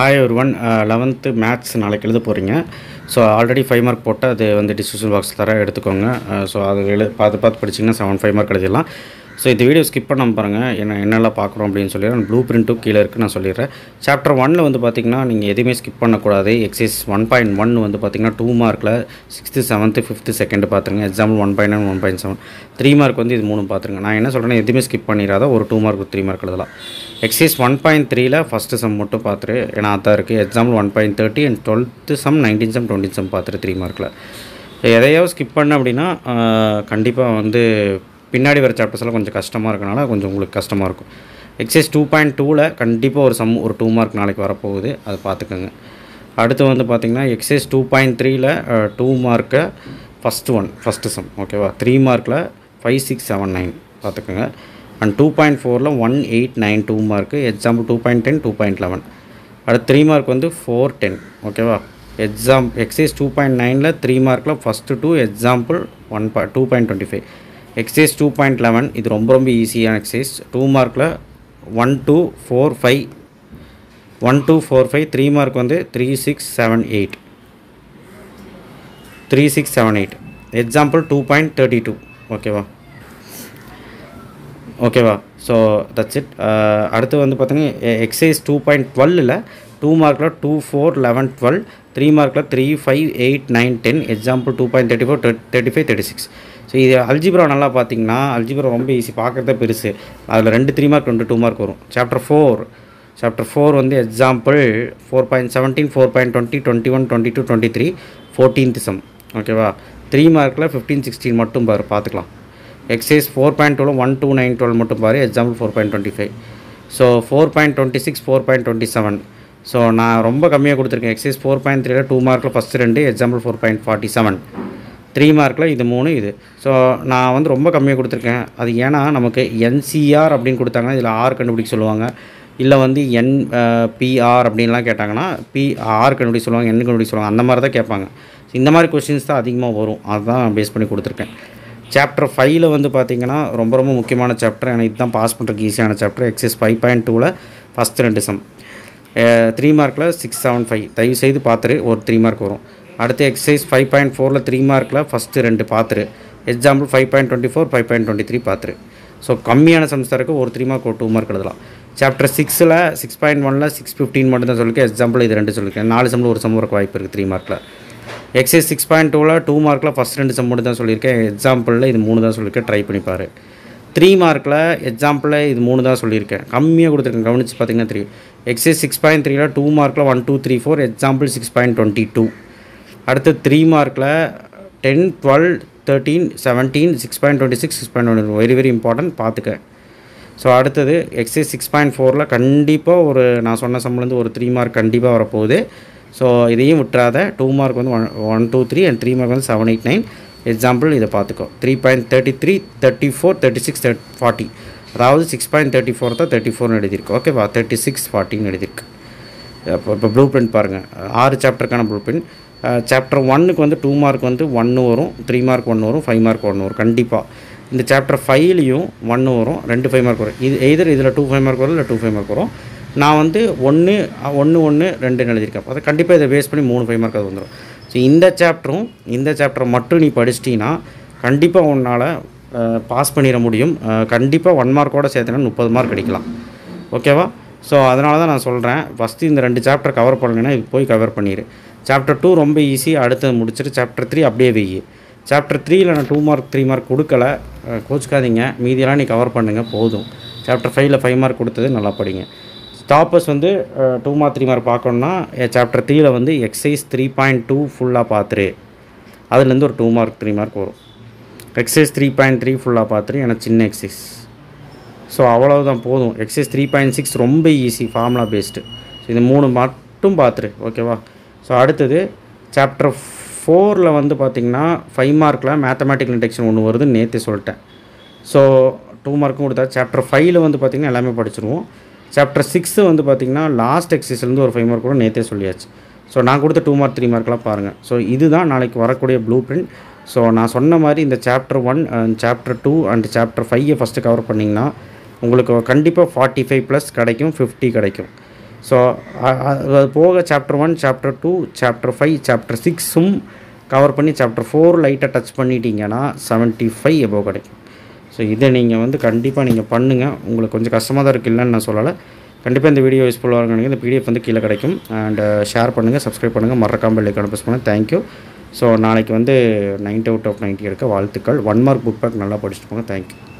hi ஒரு one eleventh maths நாளைக்கு எழுத போகிறீங்க ஸோ ஆல்ரெடி ஃபைவ் மார்க் போட்டு அது வந்து டிஸ்கிரிப்ஷன் பாக்ஸ் தர எடுத்துக்கோங்க ஸோ அது எழு பார்த்து பார்த்து படிச்சிங்கன்னா செவன் ஃபைவ் மார்க் எழுதிடலாம் ஸோ இந்த வீடியோ ஸ்கிப் பண்ணாமல் பாருங்கள் என்ன என்னெல்லாம் பார்க்குறோம் அப்படின்னு சொல்லிடுறேன் ப்ளூ பிரிண்ட்டும் கீழே இருக்குது நான் சொல்லிடுறேன் சாப்டர் ஒனில் வந்து பார்த்திங்கன்னா நீங்கள் எதுவுமே ஸ்கிப் பண்ணக்கூடாது எக்ஸைஸ் ஒன் பாயிண்ட் ஒன் வந்து பார்த்திங்கன்னா டூ மார்க்கில் சிக்ஸ்த்து செவன்த்து ஃபிஃப்த்து செகண்ட் பார்த்துருங்க example one point nine one point seven three mark வந்து இது மூணு பார்த்துருங்க நான் என்ன சொல்கிறேன்னா எதுவுமே ஸ்கிப் பண்ணிடாத ஒரு டூ மார்க் த்ரீ மார்க் எழுதலாம் எக்ஸைஸ் ஒன் பாயிண்ட் த்ரீல ஃபஸ்ட்டு சம் மட்டும் பார்த்துரு ஏன்னா அதான் இருக்குது example one point thirty and twelfth sum nineteen sum twenty sum பார்த்துரு த்ரீ மார்க்கில் எதையாவது ஸ்கிப் பண்ண அப்படின்னா கண்டிப்பாக வந்து பின்னாடி வர சாப்டர்ஸ் எல்லாம் கொஞ்சம் கஷ்டமாக இருக்கனால கொஞ்சம் உங்களுக்கு கஷ்டமாக இருக்கும் எக்ஸைஸ் டூ பாயிண்ட் டூவில் கண்டிப்பாக ஒரு சம் ஒரு டூ மார்க் நாளைக்கு வரப்போகுது அதை பார்த்துக்கோங்க அடுத்து வந்து பார்த்திங்கன்னா எக்ஸைஸ் டூ பாயிண்ட் த்ரீல டூ மார்க்கை ஃபஸ்ட்டு ஒன் ஃபஸ்ட்டு சம் ஓகேவா த்ரீ மார்க்கில் ஃபைவ் சிக்ஸ் செவன் நைன் பார்த்துக்கோங்க அண்ட் டூ பாயிண்ட் ஃபோரில் one eight nine two mark example two point ten two point eleven அடுத்து த்ரீ மார்க் வந்து ஃபோர் டென் ஓகேவா exam exercise two point நைனில் three மார்க்கில் first two example one பா two point twenty five exercise two point eleven இது ரொம்ப ரொம்ப ஈஸியான எக்ஸைஸ் டூ மார்க்கில் one two four five one two four five three mark வந்து three six seven eight three six seven eight example two point thirty two ஓகேவா ஓகேவா so that's it அடுத்து வந்து பார்த்தீங்கன்னா எக்ஸைஸ் டூ பாயிண்ட் டுவெல்லில் two மார்க்கில் two four eleven twelve three மார்க்கில் three five eight nine ten example two point thirty four thirty five thirty six so இது algebra நல்லா பார்த்தீங்கன்னா அல்ஜிப்ரா ரொம்ப ஈஸி பார்க்குறதே பெருசு அதில் ரெண்டு த்ரீ மார்க் ரெண்டு டூ மார்க் வரும் சாப்டர் ஃபோர் சாப்டர் ஃபோர் வந்து example four point seventeen four point twenty twenty one twenty two twenty three fourteenth sum ஓகேவா த்ரீ மார்க்கில் ஃபிஃப்டீன் சிக்ஸ்டீன் மட்டும் பாரு பார்த்துக்கலாம் exercise four point twelve one two nine twelve மட்டும் பாரு example four point twenty five so four point twenty six four point twenty seven so நான் ரொம்ப கம்மியாக கொடுத்துருக்கேன் எக்ஸைஸ் ஃபோர் பாயிண்ட் த்ரீல டூ மார்க்கில் ஃபஸ்ட்டு ரெண்டு example four point forty seven three மார்க்கில் இது மூணு இது ஸோ நான் வந்து ரொம்ப கம்மியாக கொடுத்துருக்கேன் அது ஏன்னா நமக்கு என்சிஆர் அப்படின்னு கொடுத்தாங்கன்னா இதில் ஆர் கண்டுபிடிக்க சொல்லுவாங்க இல்லை வந்து என் பிஆர் அப்படின்லாம் கேட்டாங்கன்னா பி ஆர் கண்டுபிடிக்க சொல்லுவாங்க என் கண்டுபிடிக்க சொல்லுவாங்க அந்த மாதிரி தான் கேட்பாங்க இந்த மாதிரி கொஷின்ஸ் தான் அதிகமாக வரும் அதுதான் பேஸ் பண்ணி கொடுத்துருக்கேன் சாப்டர் ஃபைவ்ல வந்து பார்த்திங்கன்னா ரொம்ப ரொம்ப முக்கியமான சாப்டர் எனக்கு இதுதான் பாஸ் பண்ணுறதுக்கு ஈஸியான சாப்டர் எக்ஸைஸ் ஃபைவ் பாயிண்ட் டூவில் ஃபஸ்ட் ரெண்டு சம் த்ரீ மார்க்கில் சிக்ஸ் செவன் ஃபைவ் தயவு செய்து பார்த்துரு ஒரு த்ரீ மார்க் வரும் அடுத்து எக்ஸசைஸ் ஃபைவ் பாயிண்ட் ஃபோரில் த்ரீ மார்க்கில் ஃபஸ்ட்டு ரெண்டு பார்த்துரு example five point twenty four five point twenty three பார்த்துரு ஸோ கம்மியான சம்ஸ்டருக்கு ஒரு த்ரீ மார்க் ஒரு டூ மார்க் எழுதலாம் சாப்டர் சிக்ஸில் சிக்ஸ் பாயிண்ட் ஒனில் சிக்ஸ் ஃபிஃப்டின் மட்டும் தான் சொல்லியிருக்கேன் எக்ஸாம்பிள் இது ரெண்டு சொல்லியிருக்கேன் நாலு சம்மில் ஒரு சம் வரக்கு வாய்ப்பு இருக்குது த்ரீ மார்க்கில் எக்ஸைஸ் சிக்ஸ் பாயிண்ட் டூவில் டூ மார்க்கில் ஃபஸ்ட் ரெண்டு சம் மட்டும் தான் சொல்லியிருக்கேன் எக்ஸாம்பிளில் இது மூணு தான் சொல்லியிருக்கேன் ட்ரை பண்ணி பாரு த்ரீ மார்க்கில் எக்ஸாம்பிளில் இது மூணு தான் சொல்லியிருக்கேன் கம்மியாக கொடுத்துருக்கேன் கவனிச்சு பார்த்தீங்கன்னா த்ரீ எக்ஸைஸ் சிக்ஸ் பாயிண்ட் த்ரீல டூ மார்க்கில் one two three four example six point twenty two அடுத்து த்ரீ மார்க்கில் ten twelve thirteen seventeen six point twenty six six point twenty very very important பார்த்துக்க ஸோ அடுத்தது எக்ஸைஸ் சிக்ஸ் பாயிண்ட் ஃபோரில் கண்டிப்பாக ஒரு நான் சொன்ன சம்லேருந்து ஒரு த்ரீ மார்க் கண்டிப்பாக வரப்போகுது ஸோ இதையும் விட்டுறாத டூ மார்க் வந்து one one two three and three mark வந்து செவன் எயிட் நைன் எக்ஸாம்பிள் இதை பார்த்துக்கோ three point thirty three thirty four thirty six third forty அதாவது சிக்ஸ் பாயிண்ட் தேர்ட்டி ஃபோர் தான் தேர்ட்டி ஃபோர்னு எழுதியிருக்கு ஓகேவா தேர்ட்டி சிக்ஸ் ஃபார்ட்டின்னு எழுதியிருக்கு இப்போ இப்போ ப்ளூ பிரிண்ட் பாருங்கள் ஆறு சாப்டருக்கான ப்ளூ பிரிண்ட் சாப்டர் ஒன்னுக்கு வந்து டூ மார்க் வந்து ஒன்று வரும் த்ரீ மார்க் ஒன்று வரும் ஃபைவ் மார்க் ஒன்று வரும் கண்டிப்பாக இந்த சாப்டர் ஃபைவ்லேயும் ஒன்று வரும் ரெண்டு ஃபைவ் மார்க் வரும் இது எதிர் இதில் டூ ஃபைவ் மார்க் வரும் இல்லை டூ ஃபைவ் மார்க் வரும் நான் வந்து ஒன்று ஒன்று ஒன்று ரெண்டுன்னு எழுதியிருக்கேன் அதை கண்டிப்பாக இதை பேஸ் பண்ணி மூணு ஃபைவ் மார்க் அது வந்துடும் ஸோ இந்த சாப்டரும் இந்த சாப்டரை மட்டும் நீ படிச்சிட்டின்னா கண்டிப்பாக உன்னால் பாஸ் பண்ணிட முடியும் கண்டிப்பாக ஒன் மார்க்கோடு சேர்த்துனா முப்பது மார்க் கிடைக்கலாம் ஓகேவா ஸோ அதனால தான் நான் சொல்கிறேன் ஃபஸ்ட்டு இந்த ரெண்டு சாப்டர் கவர் பண்ணலைன்னா இது போய் கவர் பண்ணிடு சாப்டர் டூ ரொம்ப ஈஸி அடுத்து முடிச்சுட்டு சாப்டர் த்ரீ அப்படியே வெய்யி சாப்டர் த்ரீயில் நான் டூ மார்க் த்ரீ மார்க் கொடுக்கல கோச்சிக்காதீங்க மீதியெல்லாம் நீ கவர் பண்ணுங்கள் போதும் சாப்டர் ஃபைவ்ல ஃபைவ் மார்க் கொடுத்தது நல்லா படிங்க ஸ்டாப்பர்ஸ் வந்து டூ மார்க் த்ரீ மார்க் பார்க்கணுன்னா சாப்டர் த்ரீயில் வந்து எக்ஸைஸ் த்ரீ பாயிண்ட் டூ ஃபுல்லாக பார்த்துரு அதுலேருந்து ஒரு டூ மார்க் த்ரீ மார்க் வரும் எக்ஸைஸ் த்ரீ பாயிண்ட் த்ரீ ஃபுல்லாக பார்த்துரு எனக்கு சின்ன எக்ஸைஸ் ஸோ அவ்வளவுதான் போதும் எக்ஸைஸ் த்ரீ பாயிண்ட் சிக்ஸ் ரொம்ப ஈஸி ஃபார்முலா பேஸ்டு ஸோ இது மூணு மட்டும் பார்த்துரு ஓகேவா ஸோ அடுத்தது சாப்டர் ஃபோரில் வந்து பார்த்திங்கன்னா ஃபைவ் மார்க்கில் மேத்தமேட்டிக்கல் இன்டெக்ஷன் ஒன்று வருதுன்னு நேற்று சொல்லிட்டேன் ஸோ டூ மார்க்கும் கொடுத்தா சாப்டர் ஃபைவ்ல வந்து பார்த்திங்கன்னா எல்லாமே படிச்சிருவோம் சாப்டர் சிக்ஸு வந்து பார்த்திங்கன்னா லாஸ்ட் எக்ஸைஸ்லேருந்து ஒரு ஃபைவ் மார்க் கூட நேற்றே சொல்லியாச்சு ஸோ நான் கொடுத்த டூ மார்க் த்ரீ மார்க்லாம் பாருங்கள் ஸோ இதுதான் நாளைக்கு வரக்கூடிய ப்ளூ பிரிண்ட் ஸோ நான் சொன்ன மாதிரி இந்த chapter one chapter two and chapter ஃபைவை ஃபஸ்ட்டு கவர் பண்ணிங்கன்னா உங்களுக்கு கண்டிப்பாக ஃபார்ட்டி ஃபைவ் ப்ளஸ் கிடைக்கும் ஃபிஃப்டி கிடைக்கும் ஸோ அது போக chapter one chapter two chapter five chapter சிக்ஸும் கவர் பண்ணி சாப்டர் ஃபோர் லைட்டாக டச் பண்ணிட்டீங்கன்னா செவன்ட்டி ஃபைவ் எபோவ் கிடைக்கும் ஸோ இதை நீங்கள் வந்து கண்டிப்பாக நீங்கள் பண்ணுங்கள் உங்களுக்கு கொஞ்சம் கஷ்டமாக தான் இருக்குது இல்லைன்னு நான் சொல்லலை கண்டிப்பாக இந்த வீடியோ யூஸ்ஃபுல்லாக இருக்கும் இந்த பிடிஎஃப் வந்து கீழே கிடைக்கும் அண்ட் ஷேர் பண்ணுங்கள் சப்ஸ்கிரைப் பண்ணுங்கள் மறக்காமல் பெல்லைக்கான ப்ரெஸ் பண்ணுங்கள் தேங்க்யூ ஸோ நாளைக்கு வந்து நைன்டி அவுட் ஆஃப் நைன்ட்டி எடுக்க வாழ்த்துக்கள் ஒன் மார்க் புக் பேக் நல்லா படிச்சுட்டு போங்க தேங்க்யூ